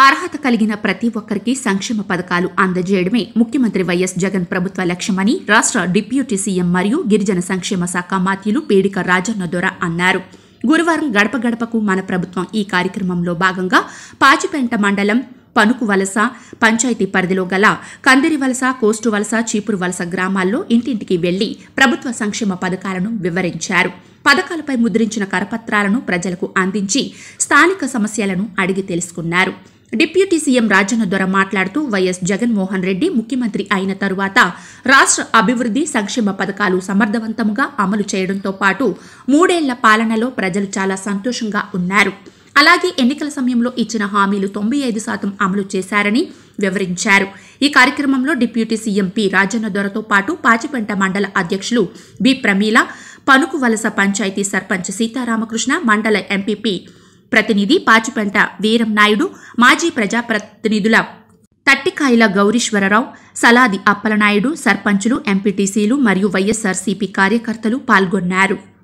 అర్హత కలిగిన ప్రతి ఒక్కరికి సంక్షేమ పథకాలు అందజేయడమే ముఖ్యమంత్రి వైఎస్ జగన్ ప్రభుత్వ లక్ష్యమని రాష్ట్ర డిప్యూటీ సీఎం మరియు గిరిజన సంక్షేమ శాఖ మాత్యులు పేడిక రాజన్న దొర అన్నారు గురువారం గడప గడపకు మన ప్రభుత్వం ఈ కార్యక్రమంలో భాగంగా పాచిపెంట మండలం పనుకు వలస పంచాయతీ పరిధిలో గల కందిరి వలస కోస్టు వలస చీపురు వలస గ్రామాల్లో ఇంటింటికి వెళ్లి ప్రభుత్వ సంక్షేమ పథకాలను వివరించారు పథకాలపై ముద్రించిన కరపత్రాలను ప్రజలకు అందించి స్థానిక సమస్యలను అడిగి తెలుసుకున్నారు డిప్యూటీ సీఎం రాజన్న దొర మాట్లాడుతూ వైఎస్ జగన్మోహన్ రెడ్డి ముఖ్యమంత్రి అయిన తరువాత రాష్ట్ర అభివృద్ధి సంక్షేమ పథకాలు సమర్థవంతంగా అమలు చేయడంతో పాటు మూడేళ్ల పాలనలో ప్రజలు చాలా సంతోషంగా ఉన్నారు అలాగే ఎన్నికల సమయంలో ఇచ్చిన హామీలు తొంభై ఐదు శాతం అమలు చేశారని వివరించారు ఈ కార్యక్రమంలో డిప్యూటీ సీఎం పి రాజన్న దొరతో పాటు పాచిపెంట మండల అధ్యక్షులు బి ప్రమీల పనుకు వలస పంచాయతీ సర్పంచ్ సీతారామకృష్ణ మండల ఎంపీపీ ప్రతినిధి పాచిపెంట వీరం నాయుడు మాజీ ప్రజాప్రతినిధుల తట్టికాయల గౌరీశ్వరరావు సలాది అప్పలనాయుడు సర్పంచులు ఎంపీటీసీలు మరియు వైఎస్ఆర్సీపీ కార్యకర్తలు పాల్గొన్నారు